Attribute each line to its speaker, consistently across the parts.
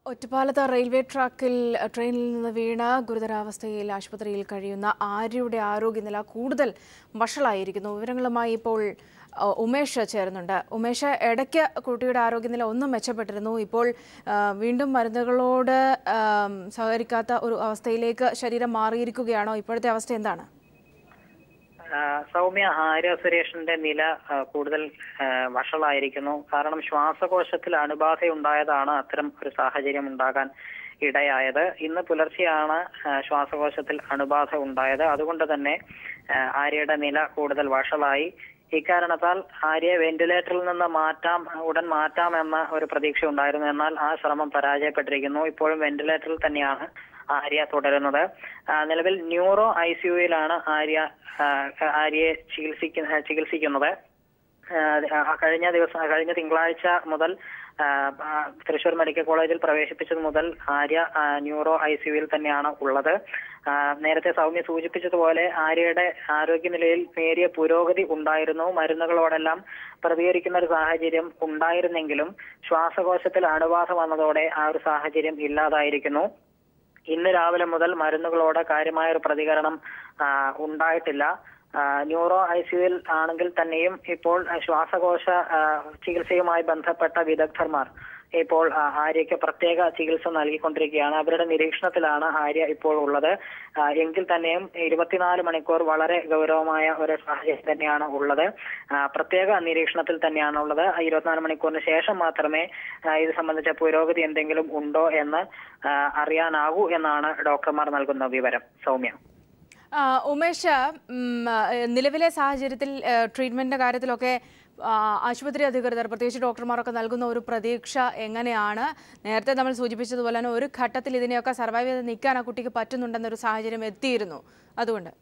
Speaker 1: ഒറ്റപ്പാലത്ത് റെയിൽവേ ട്രാക്കിൽ ട്രെയിനിൽ നിന്ന് വീണ് ഗുരുതരാവസ്ഥയിൽ ആശുപത്രിയിൽ കഴിയുന്ന ആര്യയുടെ ആരോഗ്യനില കൂടുതൽ വഷളായിരിക്കുന്നു വിവരങ്ങളുമായി ഇപ്പോൾ ആ, ഉമേഷ് ചേരുന്നുണ്ട് ഉമേഷ് ഇടയ്ക്ക് കുട്ടിയുടെ ആരോഗ്യനില ഒന്നും മെച്ചപ്പെട്ടിരുന്നു ഇപ്പോൾ ആ, വീണ്ടും മരുന്നുകളോട് ആ, സഹകരിക്കാത്ത ഒരു അവസ്ഥയിലേക്ക് ശരീരം മാറിയിരിക്കുകയാണോ ഇപ്പോഴത്തെ അവസ്ഥ എന്താണ്
Speaker 2: ആ, സൗമ്യ ആര്യ സുരേഷിന്റെ നില ആ, കൂടുതൽ ആ, വഷളായിരിക്കുന്നു കാരണം ശ്വാസകോശത്തിൽ അണുബാധയുണ്ടായതാണ് അത്തരം ഒരു സാഹചര്യം ഉണ്ടാകാൻ ഇടയായത് ഇന്ന് പുലർച്ചെയാണ് ആ, ശ്വാസകോശത്തിൽ അണുബാധ ഉണ്ടായത് അതുകൊണ്ട് തന്നെ ആ, ആര്യയുടെ നില കൂടുതൽ വഷളായി ഇക്കാരണത്താൽ ആര്യയെ വെന്റിലേറ്ററിൽ നിന്ന് മാറ്റാം ഉടൻ മാറ്റാം എന്ന ഒരു പ്രതീക്ഷ ഉണ്ടായിരുന്നു എന്നാൽ ആ ശ്രമം പരാജയപ്പെട്ടിരിക്കുന്നു ഇപ്പോഴും വെന്റിലേറ്ററിൽ തന്നെയാണ് ആര്യ തുടരുന്നത് ആ, നിലവിൽ ന്യൂറോ ഐ സിയുയിലാണ് ആര്യ ആ, ആര്യയെ ചികിത്സിക്കുന്ന ചികിത്സിക്കുന്നത് ആ, ആ, കഴിഞ്ഞ ദിവസം കഴിഞ്ഞ തിങ്കളാഴ്ച മുതൽ ആ, ആ, തൃശൂർ മെഡിക്കൽ കോളേജിൽ പ്രവേശിപ്പിച്ചത് മുതൽ ആര്യ ആ, ന്യൂറോ ഐ സിയുയിൽ തന്നെയാണ് ഉള്ളത് ആ, നേരത്തെ സൗമ്യ സൂചിപ്പിച്ചതുപോലെ ആര്യയുടെ ആരോഗ്യനിലയിൽ നേരിയ പുരോഗതി ഉണ്ടായിരുന്നു മരുന്നുകളോടെല്ലാം പ്രതികരിക്കുന്ന ഒരു സാഹചര്യം ഉണ്ടായിരുന്നെങ്കിലും ശ്വാസകോശത്തിൽ അണുബാധ വന്നതോടെ ആ ഒരു സാഹചര്യം ഇല്ലാതായിരിക്കുന്നു ഇന്ന് രാവിലെ മുതൽ മരുന്നുകളോട് കാര്യമായ ഒരു പ്രതികരണം ആ, ഉണ്ടായിട്ടില്ല ആ, ന്യൂറോ ഐ സിയുയിൽ ആണെങ്കിൽ തന്നെയും ഇപ്പോൾ ആ, ശ്വാസകോശ ആ, ചികിത്സയുമായി ബന്ധപ്പെട്ട വിദഗ്ധന്മാർ ഇപ്പോൾ ആ, ആര്യയ്ക്ക് പ്രത്യേക ചികിത്സ നൽകിക്കൊണ്ടിരിക്കുകയാണ് അവരുടെ നിരീക്ഷണത്തിലാണ് ആര്യ ഇപ്പോൾ ഉള്ളത് ആ, എങ്കിൽ തന്നെയും ഇരുപത്തിനാല് മണിക്കൂർ വളരെ ഗൗരവമായ ഒരു സാഹചര്യം തന്നെയാണ് ഉള്ളത് ആ, പ്രത്യേക നിരീക്ഷണത്തിൽ തന്നെയാണ് ഉള്ളത് ആ, ഇരുപത്തിനാല് മണിക്കൂറിന് ശേഷം മാത്രമേ ആ, ഇത് സംബന്ധിച്ച പുരോഗതി എന്തെങ്കിലും ഉണ്ടോ എന്ന് ആ, അറിയാനാകൂ എന്നാണ് ഡോക്ടർമാർ നൽകുന്ന വിവരം സൗമ്യ
Speaker 1: ആ, ഉമേഷ് ഉം, ആ, നിലവിലെ സാഹചര്യത്തിൽ ആ, ട്രീറ്റ്മെന്റിന്റെ കാര്യത്തിലൊക്കെ ആ, ആശുപത്രി അധികൃതർ പ്രത്യേകിച്ച് ഡോക്ടർമാരൊക്കെ നൽകുന്ന ഒരു പ്രതീക്ഷ എങ്ങനെയാണ് നേരത്തെ നമ്മൾ സൂചിപ്പിച്ചതുപോലെ തന്നെ ഒരു ഘട്ടത്തിൽ ഇതിനെയൊക്കെ സർവൈവ് ചെയ്ത് നിൽക്കാൻ ആ കുട്ടിക്ക് പറ്റുന്നുണ്ടെന്നൊരു സാഹചര്യം എത്തിയിരുന്നു അതുകൊണ്ട്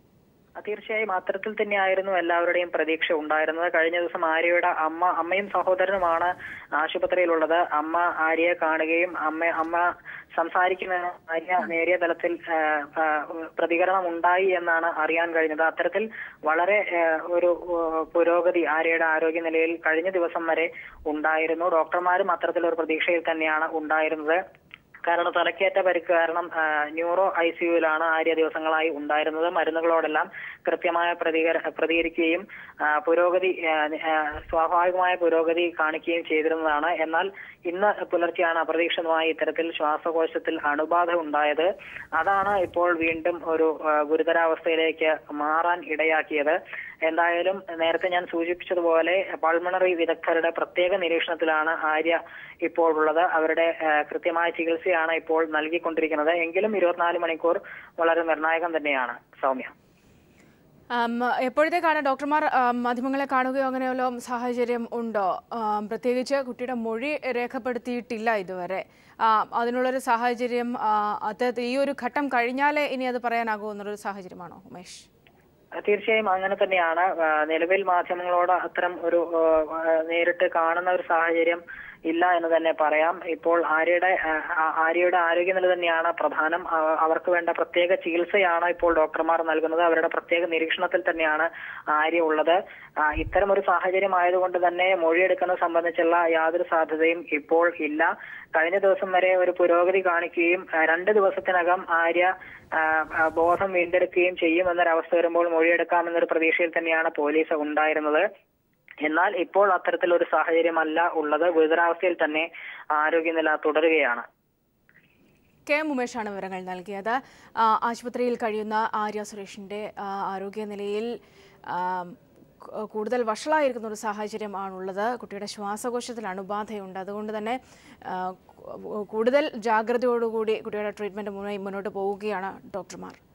Speaker 2: ആ, തീർച്ചയായും അത്തരത്തിൽ തന്നെയായിരുന്നു എല്ലാവരുടെയും പ്രതീക്ഷ ഉണ്ടായിരുന്നത് കഴിഞ്ഞ ദിവസം ആര്യയുടെ അമ്മ അമ്മയും സഹോദരനുമാണ് ആശുപത്രിയിലുള്ളത് അമ്മ ആര്യയെ കാണുകയും അമ്മ അമ്മ സംസാരിക്കുന്ന ആര്യ നേരിയ തലത്തിൽ ആ, ആ, പ്രതികരണം ഉണ്ടായി എന്നാണ് അറിയാൻ കഴിഞ്ഞത് അത്തരത്തിൽ വളരെ ആ, ഒരു ആ, പുരോഗതി ആര്യയുടെ ആരോഗ്യനിലയിൽ കഴിഞ്ഞ ദിവസം വരെ ഉണ്ടായിരുന്നു ഡോക്ടർമാരും അത്തരത്തിലൊരു പ്രതീക്ഷയിൽ തന്നെയാണ് ഉണ്ടായിരുന്നത് കാരണം തലക്കേറ്റ പരിക്ക് കാരണം ആ, ന്യൂറോ ഐ സിയുയിലാണ് ആര്യ ദിവസങ്ങളായി ഉണ്ടായിരുന്നത് മരുന്നുകളോടെല്ലാം കൃത്യമായ പ്രതികര പ്രതികരിക്കുകയും ആ, പുരോഗതി ആ, ആ, സ്വാഭാവികമായ പുരോഗതി കാണിക്കുകയും ചെയ്തിരുന്നതാണ് എന്നാൽ ഇന്ന് പുലർച്ചെയാണ് അപ്രതീക്ഷിതമായി ഇത്തരത്തിൽ ശ്വാസകോശത്തിൽ അണുബാധ ഉണ്ടായത് അതാണ് ഇപ്പോൾ വീണ്ടും ഒരു ആ, ഗുരുതരാവസ്ഥയിലേക്ക് മാറാൻ ഇടയാക്കിയത് എന്തായാലും നേരത്തെ ഞാൻ സൂചിപ്പിച്ചതുപോലെ പൾമണറി വിദഗ്ധരുടെ പ്രത്യേക നിരീക്ഷണത്തിലാണ് ആര്യ ഇപ്പോൾ ഉള്ളത് അവരുടെ ആ, കൃത്യമായ ചികിത്സയാണ് ഇപ്പോൾ നൽകിക്കൊണ്ടിരിക്കുന്നത് എങ്കിലും ഇരുപത്തിനാല് മണിക്കൂർ വളരെ നിർണായകം തന്നെയാണ് സൗമ്യ
Speaker 1: ആം, എപ്പോഴത്തേക്കാണ് ഡോക്ടർമാർ ആം, മാധ്യമങ്ങളെ കാണുകയോ അങ്ങനെയുള്ള സാഹചര്യം ഉണ്ടോ ആം, പ്രത്യേകിച്ച് കുട്ടിയുടെ മൊഴി രേഖപ്പെടുത്തിയിട്ടില്ല ഇതുവരെ ആ, അതിനുള്ളൊരു സാഹചര്യം ആ, അത് ഈ ഒരു ഘട്ടം കഴിഞ്ഞാലേ ഇനി അത് പറയാനാകുമോ എന്നൊരു സാഹചര്യമാണോ ഉമേഷ്
Speaker 2: തീർച്ചയായും അങ്ങനെ തന്നെയാണ് ആ, നിലവിൽ മാധ്യമങ്ങളോട് അത്തരം ഒരു ആ, നേരിട്ട് കാണുന്ന ഒരു സാഹചര്യം ഇല്ല എന്ന് തന്നെ പറയാം ഇപ്പോൾ ആര്യയുടെ ആ, ആ- ആര്യയുടെ ആരോഗ്യനില തന്നെയാണ് പ്രധാനം ആ, അവർക്ക് വേണ്ട പ്രത്യേക ചികിത്സയാണ് ഇപ്പോൾ ഡോക്ടർമാർ നൽകുന്നത് അവരുടെ പ്രത്യേക നിരീക്ഷണത്തിൽ തന്നെയാണ് ആര്യ ഉള്ളത് ആ, ഇത്തരം ഒരു സാഹചര്യം ആയതുകൊണ്ട് തന്നെ മൊഴിയെടുക്കുന്നത് സംബന്ധിച്ചുള്ള യാതൊരു സാധ്യതയും ഇപ്പോൾ ഇല്ല കഴിഞ്ഞ ദിവസം വരെ ഒരു പുരോഗതി കാണിക്കുകയും ആ, രണ്ട് ദിവസത്തിനകം ആര്യ ആ, ആ, ബോധം വീണ്ടെടുക്കുകയും ചെയ്യും എന്നൊരവസ്ഥ വരുമ്പോൾ മൊഴിയെടുക്കാമെന്നൊരു പ്രതീക്ഷയിൽ തന്നെയാണ് പോലീസ് ഉണ്ടായിരുന്നത് എന്നാൽ ഇപ്പോൾ അത്തരത്തിലൊരു സാഹചര്യമല്ല ഉള്ളത് ഗുരുതരാവസ്ഥയിൽ തന്നെ ആരോഗ്യനില തുടരുകയാണ്
Speaker 1: കെ എം ഉമേഷാണ് വിവരങ്ങൾ നൽകിയത് ആ, ആശുപത്രിയിൽ കഴിയുന്ന ആര്യ സുരേഷിൻ്റെ ആ, ആരോഗ്യനിലയിൽ ആം, കു- കൂടുതൽ വഷളായിരിക്കുന്ന ഒരു സാഹചര്യമാണുള്ളത് കുട്ടിയുടെ ശ്വാസകോശത്തിൽ അണുബാധയുണ്ട് അതുകൊണ്ട് തന്നെ ആ, കു- കൂടുതൽ ജാഗ്രതയോടുകൂടി കുട്ടിയുടെ ട്രീറ്റ്മെൻറ്റ് മുന്നോട്ട് പോവുകയാണ് ഡോക്ടർമാർ